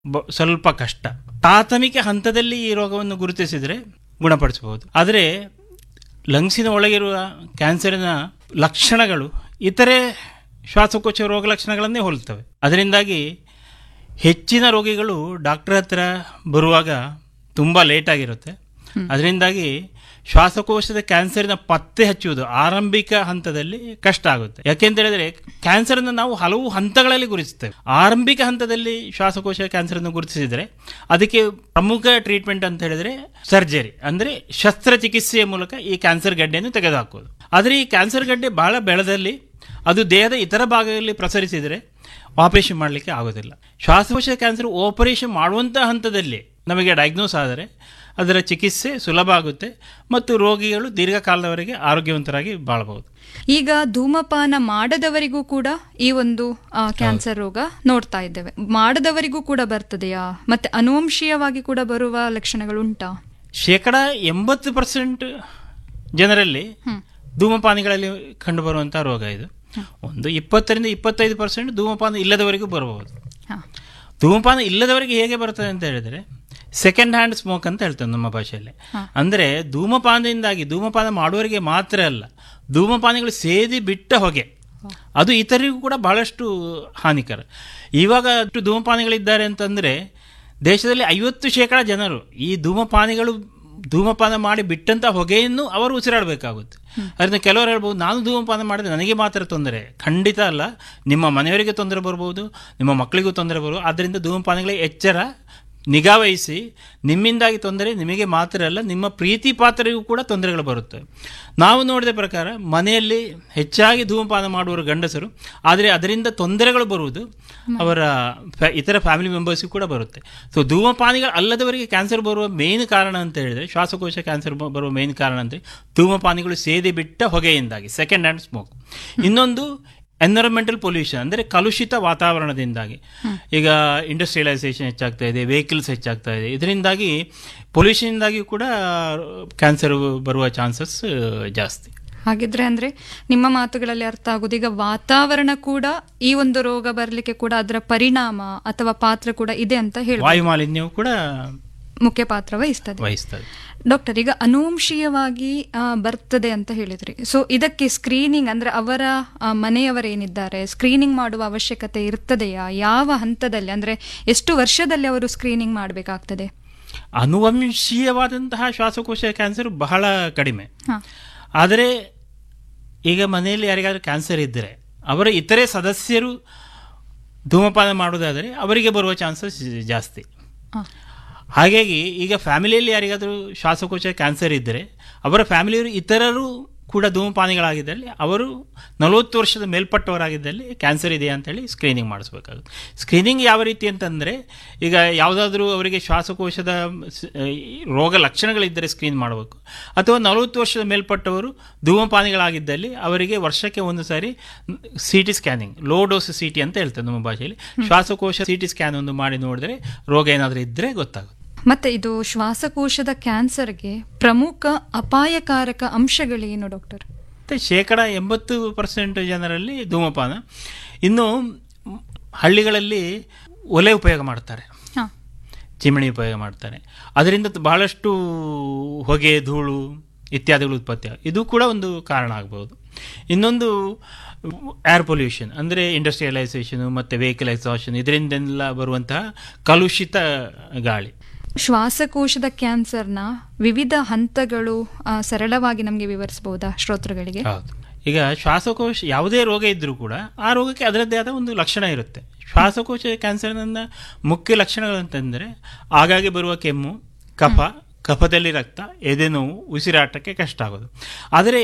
ಬ- ಸ್ವಲ್ಪ ಕಷ್ಟ ಪ್ರಾಥಮಿಕ ಹಂತದಲ್ಲಿ ಈ ರೋಗವನ್ನು ಗುರುತಿಸಿದರೆ ಗುಣಪಡಿಸಬಹುದು ಆದರೆ ಲಂಗ್ಸಿನ ಒಳಗಿರುವ ಕ್ಯಾನ್ಸರಿನ ಲಕ್ಷಣಗಳು ಇತರೆ ಶ್ವಾಸಕೋಶ ರೋಗ ಲಕ್ಷಣಗಳನ್ನೇ ಹೋಲುತ್ತವೆ ಅದರಿಂದಾಗಿ ಹೆಚ್ಚಿನ ರೋಗಿಗಳು ಡಾಕ್ಟರ್ ಹತ್ರ ಬರುವಾಗ ತುಂಬ ಲೇಟಾಗಿರುತ್ತೆ ಅದರಿಂದಾಗಿ ಶ್ವಾಸಕೋಶದ ಕ್ಯಾನ್ಸರಿನ ಪತ್ತೆ ಹಚ್ಚುವುದು ಆರಂಭಿಕ ಹಂತದಲ್ಲಿ ಕಷ್ಟ ಆಗುತ್ತೆ ಯಾಕೆಂತ ಹೇಳಿದ್ರೆ ಕ್ಯಾನ್ಸರ್ನ ನಾವು ಹಲವು ಹಂತಗಳಲ್ಲಿ ಗುರುತಿಸ್ತೇವೆ ಆರಂಭಿಕ ಹಂತದಲ್ಲಿ ಶ್ವಾಸಕೋಶ ಕ್ಯಾನ್ಸರನ್ನು ಗುರುತಿಸಿದರೆ ಅದಕ್ಕೆ ಪ್ರಮುಖ ಟ್ರೀಟ್ಮೆಂಟ್ ಅಂತ ಹೇಳಿದ್ರೆ ಸರ್ಜರಿ ಅಂದರೆ ಶಸ್ತ್ರಚಿಕಿತ್ಸೆಯ ಮೂಲಕ ಈ ಕ್ಯಾನ್ಸರ್ ಗಡ್ಡೆಯನ್ನು ತೆಗೆದುಹಾಕುವುದು ಆದರೆ ಈ ಕ್ಯಾನ್ಸರ್ ಗಡ್ಡೆ ಬಹಳ ಬೆಳೆದಲ್ಲಿ ಅದು ದೇಹದ ಇತರ ಭಾಗದಲ್ಲಿ ಪ್ರಸರಿಸಿದರೆ ಆಪರೇಷನ್ ಮಾಡಲಿಕ್ಕೆ ಆಗೋದಿಲ್ಲ ಶ್ವಾಸಕೋಶ ಕ್ಯಾನ್ಸರ್ ಆಪರೇಷನ್ ಮಾಡುವಂಥ ಹಂತದಲ್ಲಿ ನಮಗೆ ಡಯಾಗ್ನೋಸ್ ಆದರೆ ಅದರ ಚಿಕಿತ್ಸೆ ಸುಲಭ ಆಗುತ್ತೆ ಮತ್ತು ರೋಗಿಗಳು ದೀರ್ಘಕಾಲದವರೆಗೆ ಆರೋಗ್ಯವಂತರಾಗಿ ಬಾಳಬಹುದು ಈಗ ಧೂಮಪಾನ ಮಾಡದವರಿಗೂ ಕೂಡ ಈ ಒಂದು ಆ, ಕ್ಯಾನ್ಸರ್ ರೋಗ ನೋಡ್ತಾ ಇದ್ದೇವೆ ಮಾಡದವರಿಗೂ ಕೂಡ ಬರ್ತದೆಯಾ ಮತ್ತೆ ಅನುವಂಶೀಯವಾಗಿ ಕೂಡ ಬರುವ ಲಕ್ಷಣಗಳುಂಟಾ ಶೇಕಡ ಎಂಬತ್ತು ಪರ್ಸೆಂಟ್ ಜನರಲ್ಲಿ ಧೂಮಪಾನಿಗಳಲ್ಲಿ ಕಂಡುಬರುವಂಥ ರೋಗ ಇದು ಒಂದು ಇಪ್ಪತ್ತರಿಂದ ಇಪ್ಪತ್ತೈದು ಪರ್ಸೆಂಟ್ ಧೂಮಪಾನ ಇಲ್ಲದವರಿಗೂ ಬರಬಹುದು ಹಾ. ಧೂಮಪಾನ ಇಲ್ಲದವರಿಗೆ ಹೇಗೆ ಬರ್ತದೆ ಅಂತ ಹೇಳಿದ್ರೆ ಸೆಕೆಂಡ್ ಹ್ಯಾಂಡ್ ಸ್ಮೋಕ್ ಅಂತ ಹೇಳ್ತೇವೆ ನಮ್ಮ ಭಾಷೆಯಲ್ಲಿ ಅಂದರೆ ಧೂಮಪಾನದಿಂದಾಗಿ ಧೂಮಪಾನ ಮಾಡುವವರಿಗೆ ಮಾತ್ರ ಅಲ್ಲ ಧೂಮಪಾನಿಗಳು ಸೇದಿ ಬಿಟ್ಟ ಹೊಗೆ ಅದು ಇತರರಿಗೂ ಕೂಡ ಬಹಳಷ್ಟು ಹಾನಿಕರ ಇವಾಗ ಅಷ್ಟು ಧೂಮಪಾನಿಗಳಿದ್ದಾರೆ ಅಂತಂದರೆ ದೇಶದಲ್ಲಿ ಐವತ್ತು ಶೇಕಡ ಜನರು ಈ ಧೂಮಪಾನಿಗಳು ಧೂಮಪಾನ ಮಾಡಿ ಬಿಟ್ಟಂತ ಹೊಗೆಯನ್ನು ಅವರು ಉಸಿರಾಡಬೇಕಾಗುತ್ತೆ ಅದರಿಂದ ಕೆಲವರು ಹೇಳ್ಬೋದು ನಾನು ಧೂಮಪಾನ ಮಾಡಿದ್ರೆ ನನಗೆ ಮಾತ್ರ ತೊಂದರೆ ಖಂಡಿತ ಅಲ್ಲ ನಿಮ್ಮ ಮನೆಯವರಿಗೆ ತೊಂದರೆ ಬರ್ಬೋದು ನಿಮ್ಮ ಮಕ್ಕಳಿಗೂ ತೊಂದರೆ ಬರ್ಬೋದು ಆದ್ದರಿಂದ ಧೂಮಪಾನಿಗಳಿಗೆ ಎಚ್ಚರ ನಿಗಾ ವಹಿಸಿ ನಿಮ್ಮಿಂದಾಗಿ ತೊಂದರೆ ನಿಮಗೆ ಮಾತ್ರ ಅಲ್ಲ ನಿಮ್ಮ ಪ್ರೀತಿ ಪಾತ್ರರಿಗೂ ಕೂಡ ತೊಂದರೆಗಳು ಬರುತ್ತೆ ನಾವು ನೋಡಿದ ಪ್ರಕಾರ ಮನೆಯಲ್ಲಿ ಹೆಚ್ಚಾಗಿ ಧೂಮಪಾನ ಮಾಡುವರು ಗಂಡಸರು ಆದರೆ ಅದರಿಂದ ತೊಂದರೆಗಳು ಬರುವುದು ಅವರ ಫ್ಯಾ- ಇತರ ಫ್ಯಾಮಿಲಿ ಮೆಂಬರ್ಸ್ಗೂ ಕೂಡ ಬರುತ್ತೆ ಸೊ ಧೂಮಪಾನಿಗಳು ಅಲ್ಲದವರಿಗೆ ಕ್ಯಾನ್ಸರ್ ಬರುವ ಮೇನ್ ಕಾರಣ ಅಂತ ಹೇಳಿದ್ರೆ ಶ್ವಾಸಕೋಶ ಕ್ಯಾನ್ಸರ್ ಬ- ಬರುವ ಮೇನ್ ಕಾರಣ ಅಂದರೆ ಧೂಮಪಾನಿಗಳು ಸೇದಿ ಬಿಟ್ಟ ಹೊಗೆಯಿಂದಾಗಿ ಸೆಕೆಂಡ್ ಹ್ಯಾಂಡ್ ಸ್ಮೋಕ್ ಇನ್ನೊಂದು ಎನ್ವಿರಾನ್ಮೆಂಟಲ್ ಪೊಲ್ಯೂಷನ್ ಅಂದರೆ ಕಲುಷಿತ ವಾತಾವರಣದಿಂದಾಗಿ ಈಗ ಇಂಡಸ್ಟ್ರಿಯಲೈಸೇಷನ್ ಹೆಚ್ಚಾಗ್ತಾ ಇದೆ ವೆಹಿಕಲ್ಸ್ ಹೆಚ್ಚಾಗ್ತಾ ಇದೆ ಇದರಿಂದಾಗಿ ಪೊಲ್ಯೂಷನ್ದಾಗಿ ಕೂಡ ಕ್ಯಾನ್ಸರ್ ಬರುವ ಚಾನ್ಸಸ್ ಜಾಸ್ತಿ ಹಾಗಿದ್ರೆ ಅಂದ್ರೆ ನಿಮ್ಮ ಮಾತುಗಳಲ್ಲಿ ಅರ್ಥ ಆಗುದು ಈಗ ವಾತಾವರಣ ಕೂಡ ಈ ಒಂದು ರೋಗ ಬರಲಿಕ್ಕೆ ಕೂಡ ಅದರ ಪರಿಣಾಮ ಅಥವಾ ಪಾತ್ರ ಕೂಡ ಇದೆ ಅಂತ ಹೇಳಿ ವಾಯು ಮಾಲಿನ್ಯವು ಕೂಡ ಮುಖ್ಯ ಪಾತ್ರ ವಹಿಸ್ತದೆ ವಹಿಸ್ತದೆ ಡಾಕ್ಟರ್ ಈಗ ಅನುವಂಶೀಯವಾಗಿ ಆ, ಬರ್ತದೆ ಅಂತ ಹೇಳಿದ್ರಿ ಸೊ ಇದಕ್ಕೆ ಸ್ಕ್ರೀನಿಂಗ್ ಅಂದ್ರೆ ಅವರ ಆ, ಮನೆಯವರೇನಿದ್ದಾರೆ ಸ್ಕ್ರೀನಿಂಗ್ ಮಾಡುವ ಅವಶ್ಯಕತೆ ಇರ್ತದೆಯಾ ಯಾವ ಹಂತದಲ್ಲಿ ಅಂದ್ರೆ ಎಷ್ಟು ವರ್ಷದಲ್ಲಿ ಅವರು ಸ್ಕ್ರೀನಿಂಗ್ ಮಾಡಬೇಕಾಗ್ತದೆ ಅನುವಂಶೀಯವಾದಂತಹ ಶ್ವಾಸಕೋಶ ಕ್ಯಾನ್ಸರ್ ಬಹಳ ಕಡಿಮೆ ಹಾ ಆದರೆ ಈಗ ಮನೆಯಲ್ಲಿ ಯಾರಿಗಾದ್ರೂ ಕ್ಯಾನ್ಸರ್ ಇದ್ದರೆ ಅವರ ಇತರೆ ಸದಸ್ಯರು ಧೂಮಪಾನ ಮಾಡುವುದಾದರೆ ಅವರಿಗೆ ಬರುವ ಚಾನ್ಸಸ್ ಜಾಸ್ತಿ ಹಾ. ಹಾಗಾಗಿ ಈಗ ಫ್ಯಾಮಿಲಿಯಲ್ಲಿ ಯಾರಿಗಾದರೂ ಶ್ವಾಸಕೋಶ ಕ್ಯಾನ್ಸರ್ ಇದ್ದರೆ ಅವರ ಫ್ಯಾಮಿಲಿಯವರು ಇತರರು ಕೂಡ ಧೂಮಪಾನಿಗಳಾಗಿದ್ದಲ್ಲಿ ಅವರು ನಲವತ್ತು ವರ್ಷದ ಮೇಲ್ಪಟ್ಟವರಾಗಿದ್ದಲ್ಲಿ ಕ್ಯಾನ್ಸರ್ ಇದೆಯಾ ಅಂತೇಳಿ ಸ್ಕ್ರೀನಿಂಗ್ ಮಾಡಿಸ್ಬೇಕಾಗುತ್ತೆ ಸ್ಕ್ರೀನಿಂಗ್ ಯಾವ ರೀತಿ ಅಂತಂದರೆ ಈಗ ಯಾವುದಾದ್ರೂ ಅವರಿಗೆ ಶ್ವಾಸಕೋಶದ ಸ- ಈ ರೋಗ ಲಕ್ಷಣಗಳಿದ್ದರೆ ಸ್ಕ್ರೀನ್ ಮಾಡಬೇಕು ಅಥವಾ ನಲವತ್ತು ವರ್ಷದ ಮೇಲ್ಪಟ್ಟವರು ಧೂಮಪಾನಿಗಳಾಗಿದ್ದಲ್ಲಿ ಅವರಿಗೆ ವರ್ಷಕ್ಕೆ ಒಂದು ಸಾರಿ C T scanning low dose C T ಅಂತ ಹೇಳ್ತೇವೆ ನಮ್ಮ ಭಾಷೆಯಲ್ಲಿ ಶ್ವಾಸಕೋಶ ಸಿ ಟಿ ಸ್ಕ್ಯಾನ್ ಒಂದು ಮಾಡಿ ನೋಡಿದ್ರೆ ರೋಗ ಏನಾದರೂ ಇದ್ದರೆ ಗೊತ್ತಾಗುತ್ತೆ ಮತ್ತೆ ಇದು ಶ್ವಾಸಕೋಶದ ಕ್ಯಾನ್ಸರ್ಗೆ ಪ್ರಮುಖ ಅಪಾಯಕಾರಕ ಅಂಶಗಳೇನು ಡಾಕ್ಟರ್ ಮತ್ತು ಶೇಕಡ ಎಂಬತ್ತು ಪರ್ಸೆಂಟ್ ಜನರಲ್ಲಿ ಧೂಮಪಾನ ಇನ್ನು ಹಳ್ಳಿಗಳಲ್ಲಿ ಒಲೆ ಉಪಯೋಗ ಮಾಡ್ತಾರೆ ಹಾ ಚಿಮಣಿ ಉಪಯೋಗ ಮಾಡ್ತಾರೆ ಅದರಿಂದ ತ- ಬಹಳಷ್ಟು ಹೊಗೆ ಧೂಳು ಇತ್ಯಾದಿಗಳು ಉತ್ಪತ್ತಿ ಆಗ- ಇದು ಕೂಡ ಒಂದು ಕಾರಣ ಆಗ್ಬೋದು ಇನ್ನೊಂದು ಏರ್ ಪೊಲ್ಯೂಷನ್ ಅಂದರೆ ಇಂಡಸ್ಟ್ರಿಯಲೈಸೇಷನು ಮತ್ತು ವೆಹಿಕಲ್ ಎಕ್ಸಾಷನ್ ಇದರಿಂದೆಲ್ಲ ಬರುವಂತಹ ಕಲುಷಿತ ಗಾಳಿ ಶ್ವಾಸಕೋಶದ ಕ್ಯಾನ್ಸರ್ನ ವಿವಿಧ ಹಂತಗಳು ಆ, ಸರಳವಾಗಿ ನಮಗೆ ವಿವರಿಸಬಹುದಾ ಶ್ರೋತೃಗಳಿಗೆ ಹೌದು ಈಗ ಶ್ವಾಸಕೋಶ ಯಾವುದೇ ರೋಗ ಇದ್ದರೂ ಕೂಡ ಆ ರೋಗಕ್ಕೆ ಅದರದ್ದೇ ಆದ ಒಂದು ಲಕ್ಷಣ ಇರುತ್ತೆ ಶ್ವಾಸಕೋಶ ಕ್ಯಾನ್ಸರ್ನ ಮುಖ್ಯ ಲಕ್ಷಣಗಳು ಅಂತಂದರೆ ಆಗಾಗ್ಗೆ ಬರುವ ಕೆಮ್ಮು ಕಫ ಕಫದಲ್ಲಿ ರಕ್ತ ಎದೆ ನೋವು ಉಸಿರಾಟಕ್ಕೆ ಕಷ್ಟ ಆಗೋದು ಆದರೆ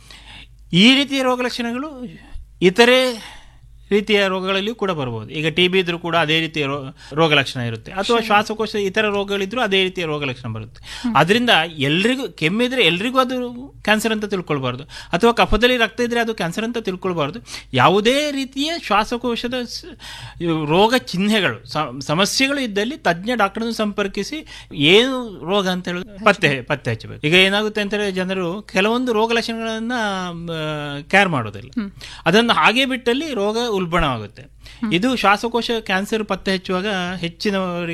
ಈ ರೀತಿಯ ರೋಗ ಲಕ್ಷಣಗಳು ಇತರೆ ರೀತಿಯ ರೋಗಗಳಲ್ಲಿಯೂ ಕೂಡ ಬರ್ಬೋದು ಈಗ ಟಿ ಬಿ ಇದ್ರೂ ಕೂಡ ಅದೇ ರೀತಿಯ ರೋ- ರೋಗ ಲಕ್ಷಣ ಇರುತ್ತೆ ಅಥವಾ ಶ್ವಾಸಕೋಶ ಇತರ ರೋಗಗಳಿದ್ರೂ ಅದೇ ರೀತಿಯ ರೋಗ ಲಕ್ಷಣ ಬರುತ್ತೆ ಅದರಿಂದ ಎಲ್ರಿಗೂ ಕೆಮ್ಮಿದ್ರೆ ಎಲ್ರಿಗೂ ಅದು ಕ್ಯಾನ್ಸರ್ ಅಂತ ತಿಳ್ಕೊಳ್ಬಾರ್ದು ಅಥವಾ ಕಫದಲ್ಲಿ ರಕ್ತ ಇದ್ರೆ ಅದು ಕ್ಯಾನ್ಸರ್ ಅಂತ ತಿಳ್ಕೊಳ್ಬಾರ್ದು ಯಾವುದೇ ರೀತಿಯ ಶ್ವಾಸಕೋಶದ ಸ- ಇವು ರೋಗ ಚಿಹ್ನೆಗಳು ಸ- ಸಮಸ್ಯೆಗಳು ಇದ್ದಲ್ಲಿ ತಜ್ಞ ಡಾಕ್ಟರ್ನ ಸಂಪರ್ಕಿಸಿ ಏನು ರೋಗ ಅಂತ ಹೇಳೋದು ಪತ್ತೆ ಪತ್ತೆ ಹಚ್ಚಬೇಕು ಈಗ ಏನಾಗುತ್ತೆ ಅಂತ ಹೇಳಿದ್ರೆ ಜನರು ಕೆಲವೊಂದು ರೋಗ ಲಕ್ಷಣಗಳನ್ನ ಕೇರ್ ಮಾಡೋದಿಲ್ಲ ಅದನ್ನು ಹಾಗೆ ಬಿಟ್ಟಲ್ಲಿ ರೋಗ ಉಲ್ಬಣವಾಗುತ್ತೆ ಇದು ಶ್ವಾಸಕೋಶ ಕ್ಯಾನ್ಸರ್ ಪತ್ತೆ ಹಚ್ಚುವಾಗ ಹೆಚ್ಚಿನವರಿಗೆ